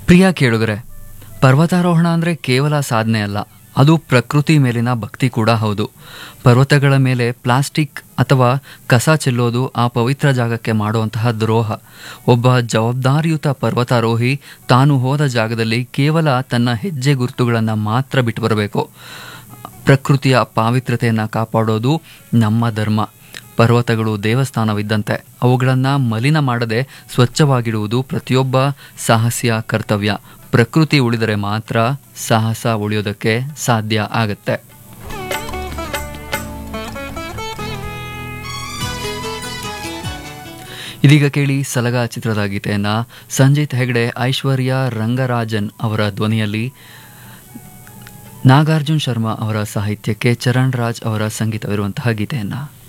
ಪ್ರಿಯ ಕೇಳುಗರೆ ಪರ್ವತಾರೋಹಣ ಅಂದರೆ ಕೇವಲ ಸಾಧನೆ ಅಲ್ಲ ಅದು ಪ್ರಕೃತಿ ಮೇಲಿನ ಭಕ್ತಿ ಕೂಡ ಹೌದು ಪರ್ವತಗಳ ಮೇಲೆ ಪ್ಲಾಸ್ಟಿಕ್ ಅಥವಾ ಕಸ ಚೆಲ್ಲೋದು ಆ ಪವಿತ್ರ ಜಾಗಕ್ಕೆ ಮಾಡುವಂತಹ ದ್ರೋಹ ಒಬ್ಬ ಜವಾಬ್ದಾರಿಯುತ ಪರ್ವತಾರೋಹಿ ತಾನು ಹೋದ ಜಾಗದಲ್ಲಿ ಕೇವಲ ತನ್ನ ಹೆಜ್ಜೆ ಗುರುತುಗಳನ್ನು ಮಾತ್ರ ಬಿಟ್ಟು ಬರಬೇಕು ಪ್ರಕೃತಿಯ ಪಾವಿತ್ರತೆಯನ್ನು ಕಾಪಾಡೋದು ನಮ್ಮ ಧರ್ಮ ಪರ್ವತಗಳು ದೇವಸ್ಥಾನವಿದ್ದಂತೆ ಅವುಗಳನ್ನು ಮಲಿನ ಮಾಡದೆ ಸ್ವಚ್ಛವಾಗಿಡುವುದು ಪ್ರತಿಯೊಬ್ಬ ಸಾಹಸಿಯ ಕರ್ತವ್ಯ ಪ್ರಕೃತಿ ಉಳಿದರೆ ಮಾತ್ರ ಸಾಹಸ ಉಳಿಯೋದಕ್ಕೆ ಸಾಧ್ಯ ಆಗತ್ತೆ ಇದೀಗ ಕೇಳಿ ಸಲಗ ಚಿತ್ರದ ಗೀತೆಯನ್ನ ಸಂಜಿತ್ ಹೆಗ್ಡೆ ಐಶ್ವರ್ಯ ರಂಗರಾಜನ್ ಅವರ ಧ್ವನಿಯಲ್ಲಿ ನಾಗಾರ್ಜುನ್ ಶರ್ಮಾ ಅವರ ಸಾಹಿತ್ಯಕ್ಕೆ ಚರಣ್ ರಾಜ್ ಅವರ ಸಂಗೀತವಿರುವಂತಹ ಗೀತೆಯನ್ನ